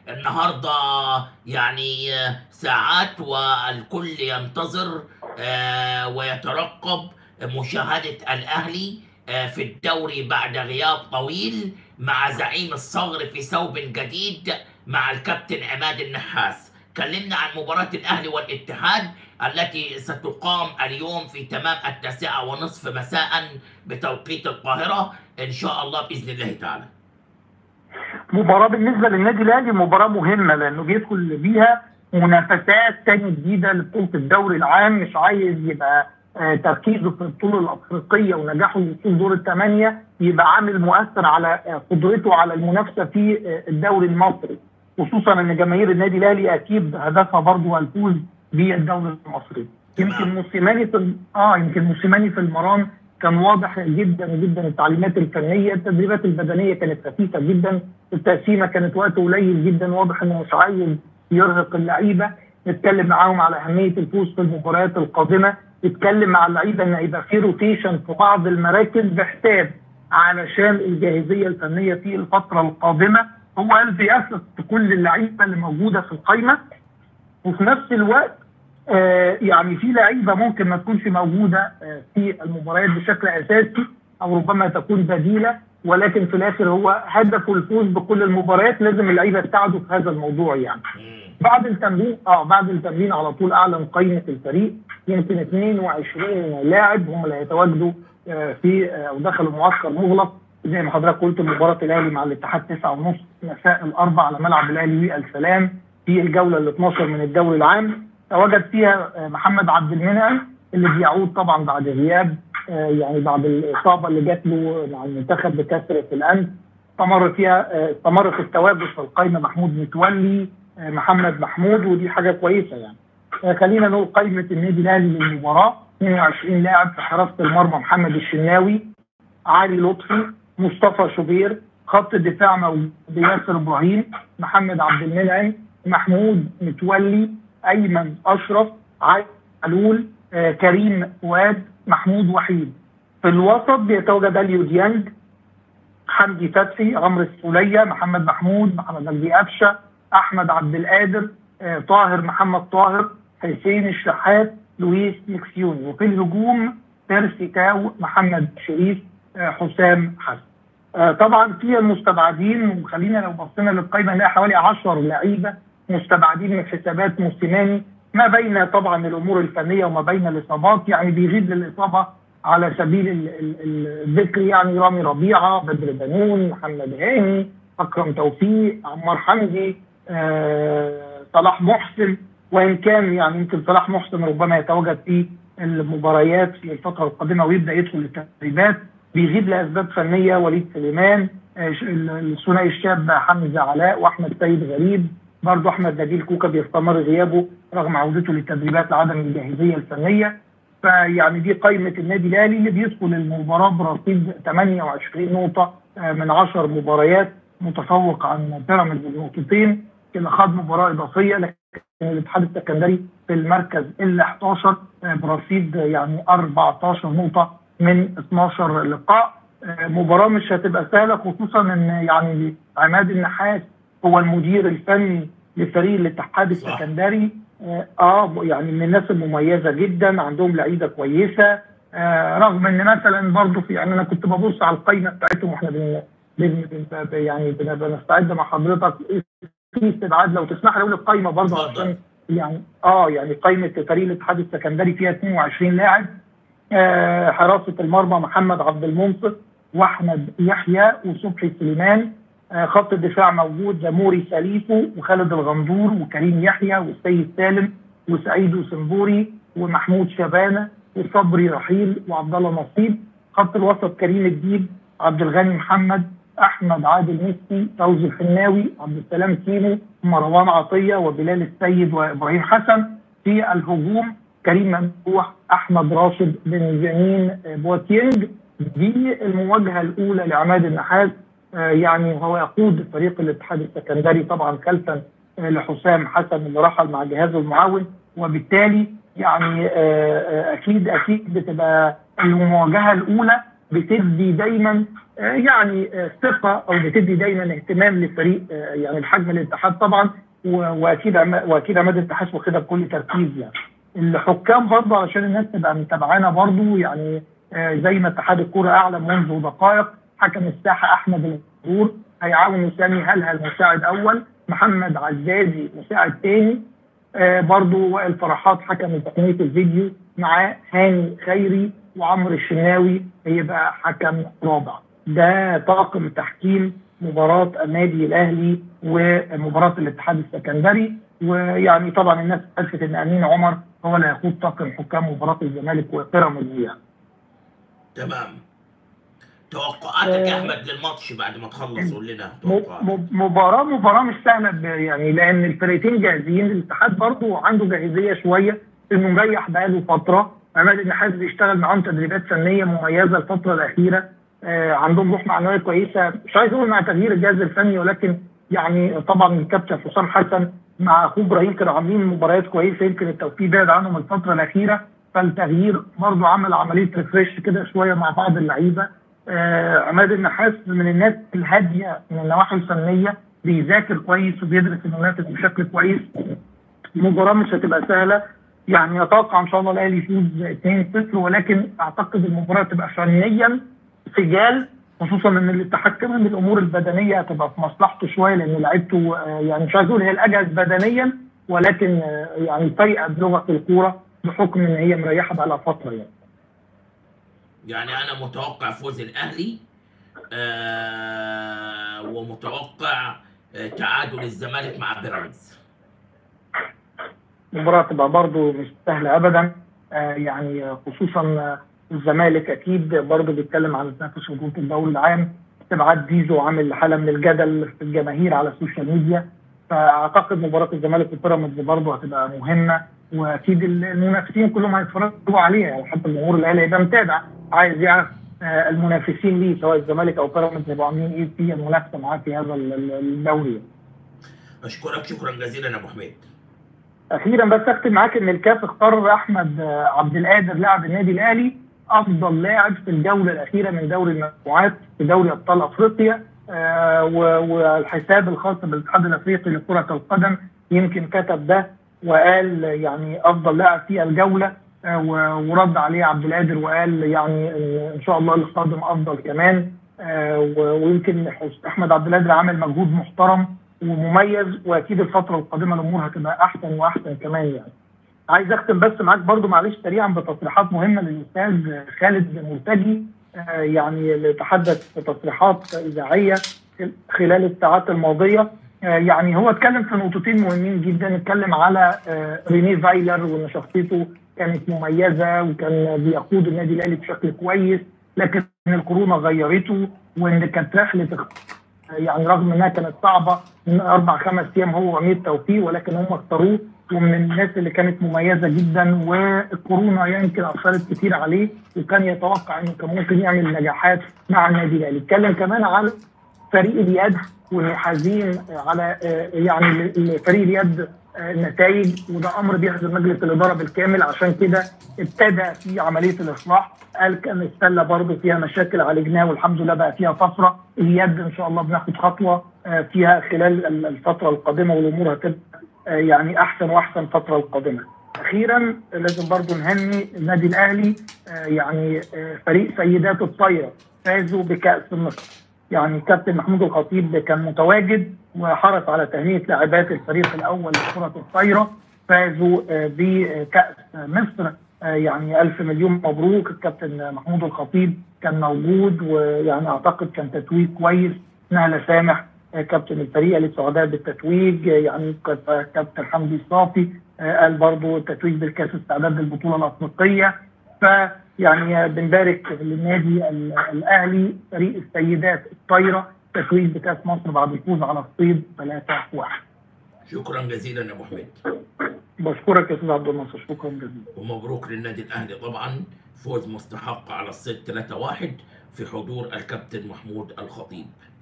النهارده يعني ساعات والكل ينتظر آه، ويترقب مشاهده الاهلي آه، في الدوري بعد غياب طويل مع زعيم الصغر في ثوب جديد مع الكابتن عماد النحاس كلمنا عن مباراة الأهلي والاتحاد التي ستقام اليوم في تمام التاسعة ونصف مساء بتوقيت القاهرة إن شاء الله بإذن الله تعالى مباراة بالنسبة للنادي الأهلي مباراة مهمة لأنه بيدخل بيها منافسات تاني جديدة لبطولة الدوري العام مش عايز يبقى آه، تركيزه في البطولة الأفريقية ونجاحه لوصول دور الثمانية يبقى عامل مؤثر على آه، قدرته على المنافسة في آه، الدوري المصري خصوصا ان جماهير النادي الاهلي اكيد هدفها برضه الفوز بالدوري المصري يمكن موسيماني في ال- اه يمكن موسيماني في المران كان واضح جدا جدا التعليمات الفنيه التدريبات البدنيه كانت خفيفه جدا التقسيمه كانت وقت قليل جدا واضح انه مش عايز يرهق اللعيبه اتكلم معاهم على اهميه الفوز في المباريات القادمه اتكلم مع اللعيبه ان هيبقى في روتيشن في بعض المراكز بحساب علشان الجاهزيه الفنيه في الفتره القادمه هو قال بيأسس كل اللعيبه اللي موجوده في القائمه وفي نفس الوقت آه يعني في لعيبه ممكن ما تكونش موجوده آه في المباريات بشكل اساسي او ربما تكون بديله ولكن في الاخر هو هدفه الفوز بكل المباريات لازم اللعيبه تساعده في هذا الموضوع يعني. بعد التمرين اه بعد التمرين على طول اعلن قائمه الفريق يمكن 22 لاعب هم اللي هيتواجدوا آه في آه، او دخلوا معسكر مغلق زي ما حضرتك قلت مباراه الاهلي مع الاتحاد 9 ونص مساء الاربع على ملعب الاهلي والسلام في الجوله ال 12 من الدوري العام تواجد فيها آه، محمد عبد المنعم اللي بيعود طبعا بعد غياب آه، يعني بعد الاصابه اللي جات له مع المنتخب بكسره الانف استمر فيها آه، استمر في التواجد في القائمه محمود متولي آه، محمد محمود ودي حاجه كويسه يعني آه، خلينا نقول قائمه النادي الاهلي للمباراه 22 لاعب في حراسه المرمى محمد الشناوي علي لطفي مصطفى شوبير خط الدفاع موجود ياسر ابراهيم محمد عبد المنعم محمود متولي ايمن اشرف علي علول آه كريم فؤاد محمود وحيد في الوسط بيتواجد اليو ديانج حمدي فتحي عمرو السوليه محمد محمود محمد مجدي قفشه احمد عبد القادر آه طاهر محمد طاهر حسين الشحات لويس مكسيوني وفي الهجوم بيرسي تاو محمد شريف آه حسام حسن آه طبعا في المستبعدين وخلينا لو بصينا للقائمه نلاقي حوالي 10 لعيبه مستبعدين من حسابات موسيماني ما بين طبعا الامور الفنيه وما بين الاصابات يعني بيغيب للاصابه على سبيل ال- ال- ال- الذكر يعني رامي ربيعه بدر بنون محمد هاني اكرم توفيق عمار حمدي آه، صلاح محسن وان كان يعني يمكن صلاح محسن ربما يتواجد في المباريات في الفتره القادمه ويبدا يدخل التدريبات بيغيب لاسباب فنيه وليد سليمان آه، ش- ال- الثنائي الشاب حمزه علاء واحمد سيد غريب برضه احمد نبيل كوكا بيستمر غيابه رغم عودته للتدريبات لعدم الجاهزيه الفنيه فيعني دي قائمه النادي الاهلي اللي بيدخل المباراه برصيد 28 نقطه آه، من 10 مباريات متفوق عن بيراميدز بنقطتين اللي خد مباراه اضافيه لكن الاتحاد السكندري في المركز ال 11 آه، برصيد يعني 14 نقطه من 12 لقاء آه، مباراه مش هتبقى سهله خصوصا ان يعني عماد النحاس هو المدير الفني لفريق الاتحاد صح. السكندري اه آه، يعني من الناس المميزه جدا عندهم لعيبه كويسه آه رغم ان مثلا برضه في يعني انا كنت ببص على القائمه بتاعتهم واحنا بن بن بن- يعني بن- بنستعد مع حضرتك في استبعاد لو تسمح لي اقول القائمه برضه اتفضل. عشان يعني اه يعني قائمه فريق الاتحاد السكندري فيها 22 لاعب آه حراسه المرمى محمد عبد المنصف واحمد يحيى وصبحي سليمان آه خط الدفاع موجود زموري سليفو وخالد الغندور وكريم يحيى والسيد سالم وسعيد وسنبوري ومحمود شبانه وصبري رحيل وعبد الله نصيب خط الوسط كريم الديب عبد الغني محمد احمد عادل ميسي فوزي الحناوي عبد السلام كيمو مروان عطيه وبلال السيد وابراهيم حسن في الهجوم كريم ممدوح احمد راشد بنجامين بواتينج دي المواجهه الاولى لعماد النحاس آه، يعني هو يقود فريق الاتحاد السكندري طبعا خلفا آه، لحسام حسن اللي رحل مع جهازه المعاون وبالتالي يعني آه، آه، اكيد اكيد بتبقى المواجهه الاولى بتدي دايما آه، يعني آه، ثقه او بتدي دايما اهتمام لفريق آه، يعني بحجم الاتحاد طبعا و- واكيد عم- واكيد عماد الاتحاد واخدها بكل تركيز يعني. الحكام برضه علشان الناس تبقى متابعانا برضه يعني آه، زي ما اتحاد الكوره اعلن منذ دقائق حكم الساحه احمد الغفور هيعاون سامي هلهل مساعد اول محمد عزازي مساعد ثاني آه برضو وائل فرحات حكم تقنيه الفيديو معاه هاني خيري وعمرو الشناوي هيبقى حكم رابع ده طاقم تحكيم مباراة النادي الأهلي ومباراة الاتحاد السكندري ويعني طبعا الناس عرفت إن أمين عمر هو اللي هيقود طاقم حكام مباراة الزمالك وبيراميدز يعني. تمام توقعاتك يا آه. احمد للماتش بعد ما تخلص قول لنا م- توقعاتك م- مباراة مباراة مش سهلة ب- يعني لأن الفرقتين جاهزين الاتحاد برضه عنده جاهزية شوية إنه مريح بقاله فترة عماد النحاس بيشتغل معاهم تدريبات فنية مميزة الفترة الأخيرة آه عندهم روح معنوية كويسة مش عايز أقول مع تغيير الجهاز الفني ولكن يعني طبعا الكابتن حسام حسن مع أخوه إبراهيم كانوا عاملين مباريات كويسة يمكن التوفيق بعد عنهم الفترة الأخيرة فالتغيير برضه عمل عملية ريفريش كده شوية مع بعض اللعيبة آه عماد النحاس من الناس الهاديه من النواحي الفنيه بيذاكر كويس وبيدرس المنافس بشكل كويس المباراه مش هتبقى سهله يعني اتوقع ان شاء الله الاهلي يفوز 2-0 ولكن اعتقد المباراه تبقى فنيا سجال خصوصا ان الاتحاد كمان الامور البدنيه هتبقى في مصلحته شويه لان لعيبته آه، يعني مش عايز اقول هي الاجهز بدنيا ولكن آه، يعني فايقه بلغه الكوره بحكم ان هي مريحه بقى لها فتره يعني يعني انا متوقع فوز الاهلي آه ومتوقع آه تعادل الزمالك مع بيراميدز المباراة تبقى برضه مش سهلة أبدا آه يعني آه، خصوصا آه، الزمالك أكيد برضه بيتكلم عن تنافس في بطولة الدوري العام استبعاد زيزو عامل حالة من الجدل في الجماهير على السوشيال ميديا فأعتقد مباراة الزمالك وبيراميدز برضه هتبقى مهمة وأكيد المنافسين كلهم هيتفرجوا عليها يعني حتى الجمهور الأهلي هيبقى متابع عايز يعرف آه، المنافسين ليه سواء الزمالك أو بيراميدز هيبقوا عاملين إيه في المنافسة معاه في هذا ال- ال- الدوري اشكرك شكرا جزيلا يا ابو حميد اخيرا بس اختم معاك ان الكاف اختار احمد آه، عبد القادر لاعب النادي الاهلي افضل لاعب في الجوله الاخيره من دوري المجموعات في دوري ابطال افريقيا آه، و- والحساب الخاص بالاتحاد الافريقي لكره القدم يمكن كتب ده وقال يعني افضل لاعب في الجوله آه، و- ورد عليه عبد القادر وقال يعني آه، ان شاء الله القادم افضل كمان آه، و- ويمكن احمد عبد القادر عامل مجهود محترم ومميز واكيد الفتره القادمه الامور هتبقى احسن واحسن كمان يعني. عايز اختم بس معاك برضو معلش سريعا بتصريحات مهمه للاستاذ خالد مرتجي آه، يعني اللي تحدث في تصريحات اذاعيه خلال الساعات الماضيه آه، يعني هو اتكلم في نقطتين مهمين جدا اتكلم على آه، ريني فايلر وان شخصيته كانت مميزه وكان بيقود النادي الاهلي بشكل كويس لكن الكورونا غيرته وان كانت رحله اخ- يعني رغم انها كانت صعبه من اربع خمس ايام هو وامير توفيق ولكن هم اختاروه ومن الناس اللي كانت مميزه جدا والكورونا يمكن اثرت كتير عليه وكان يتوقع انه كان ممكن يعمل نجاحات مع النادي الاهلي. اتكلم كمان عن فريق اليد وانه حزين على آه، يعني فريق اليد آه، النتائج وده امر بيحزن مجلس الاداره بالكامل عشان كده ابتدى في عمليه الاصلاح قال كان السله برضه فيها مشاكل عالجناها والحمد لله بقى فيها طفره اليد ان شاء الله بناخد خطوه آه، فيها خلال ال- الفتره القادمه والامور هتبقى آه، يعني احسن واحسن الفتره القادمه. اخيرا لازم برضه نهني النادي الاهلي آه، يعني آه، فريق سيدات الطايره فازوا بكاس مصر. يعني كابتن محمود الخطيب كان متواجد وحرص على تهنئه لاعبات الفريق الاول لكره الطايره فازوا آه، بكاس مصر آه، يعني الف مليون مبروك الكابتن محمود الخطيب كان موجود ويعني اعتقد كان تتويج كويس نهله سامح آه، كابتن الفريق اللي سعداء بالتتويج آه، يعني كانت- آه، كابتن حمدي الصافي آه، قال برضو التتويج بالكاس استعداد للبطوله الافريقيه فيعني آه، بنبارك للنادي ال- الاهلي فريق السيدات الطايره تتويج بكاس مصر بعد الفوز على الصيد 3-1 شكرا جزيلا يا ابو حميد بشكرك يا استاذ عبد الناصر شكرا جزيلا ومبروك للنادي الاهلي طبعا فوز مستحق على الصيد 3-1 في حضور الكابتن محمود الخطيب